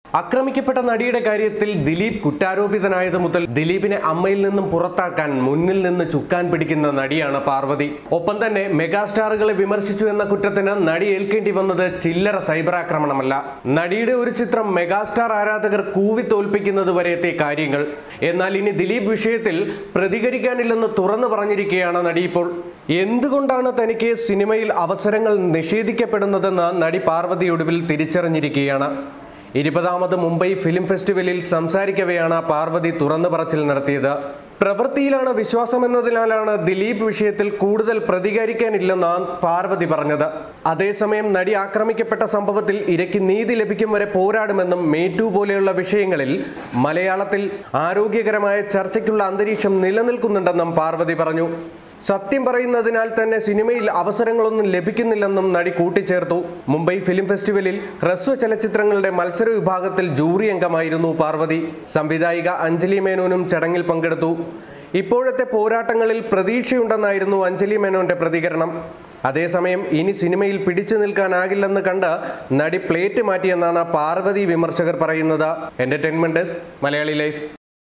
ആക്രമിക്കപ്പെട്ട നടിയുടെ കാര്യത്തിൽ ദിലീപ് കുറ്റാരോപിതനായത് മുതൽ ദിലീപിനെ അമ്മയിൽ നിന്നും പുറത്താക്കാൻ മുന്നിൽ നിന്ന് ചുക്കാൻ പിടിക്കുന്ന നടിയാണ് പാർവതി ഒപ്പം തന്നെ മെഗാസ്റ്റാറുകളെ വിമർശിച്ചു എന്ന കുറ്റത്തിന് നടി ഏൽക്കേണ്ടി വന്നത് ചില്ലറ സൈബർ ആക്രമണമല്ല നടിയുടെ ഒരു ചിത്രം മെഗാസ്റ്റാർ ആരാധകർ കൂവി തോൽപ്പിക്കുന്നത് വരെ എത്തിയ കാര്യങ്ങൾ എന്നാൽ ഇനി ദിലീപ് വിഷയത്തിൽ പ്രതികരിക്കാനില്ലെന്ന് തുറന്നു പറഞ്ഞിരിക്കുകയാണ് നടി ഇപ്പോൾ എന്തുകൊണ്ടാണ് തനിക്ക് സിനിമയിൽ അവസരങ്ങൾ നിഷേധിക്കപ്പെടുന്നതെന്ന് നടി പാർവതി ഒടുവിൽ തിരിച്ചറിഞ്ഞിരിക്കുകയാണ് ഇരുപതാമത് മുംബൈ ഫിലിം ഫെസ്റ്റിവലിൽ സംസാരിക്കവെയാണ് പാർവതി തുറന്നു പറച്ചിൽ നടത്തിയത് പ്രവൃത്തിയിലാണ് വിശ്വാസമെന്നതിനാലാണ് ദിലീപ് വിഷയത്തിൽ കൂടുതൽ പ്രതികരിക്കാനില്ലെന്നാണ് പാർവതി പറഞ്ഞത് അതേസമയം നടി ആക്രമിക്കപ്പെട്ട സംഭവത്തിൽ ഇരയ്ക്ക് നീതി ലഭിക്കും വരെ പോരാടുമെന്നും മേറ്റു പോലെയുള്ള വിഷയങ്ങളിൽ മലയാളത്തിൽ ആരോഗ്യകരമായ ചർച്ചയ്ക്കുള്ള അന്തരീക്ഷം നിലനിൽക്കുന്നുണ്ടെന്നും പാർവതി പറഞ്ഞു സത്യം പറയുന്നതിനാൽ തന്നെ സിനിമയിൽ അവസരങ്ങളൊന്നും ലഭിക്കുന്നില്ലെന്നും നടി കൂട്ടിച്ചേർത്തു മുംബൈ ഫിലിം ഫെസ്റ്റിവലിൽ ഹ്രസ്വ ചലച്ചിത്രങ്ങളുടെ മത്സര വിഭാഗത്തിൽ ജൂറി അംഗമായിരുന്നു പാർവതി സംവിധായിക അഞ്ജലി മേനോനും ചടങ്ങിൽ പങ്കെടുത്തു ഇപ്പോഴത്തെ പോരാട്ടങ്ങളിൽ പ്രതീക്ഷയുണ്ടെന്നായിരുന്നു അഞ്ജലി മേനോന്റെ പ്രതികരണം അതേസമയം ഇനി സിനിമയിൽ പിടിച്ചു നിൽക്കാനാകില്ലെന്ന് കണ്ട് നടി പ്ലേറ്റ് മാറ്റിയെന്നാണ് പാർവതി വിമർശകർ പറയുന്നത് എന്റർടൈൻമെന്റ് ഡെസ്ക് മലയാളി ലൈഫ്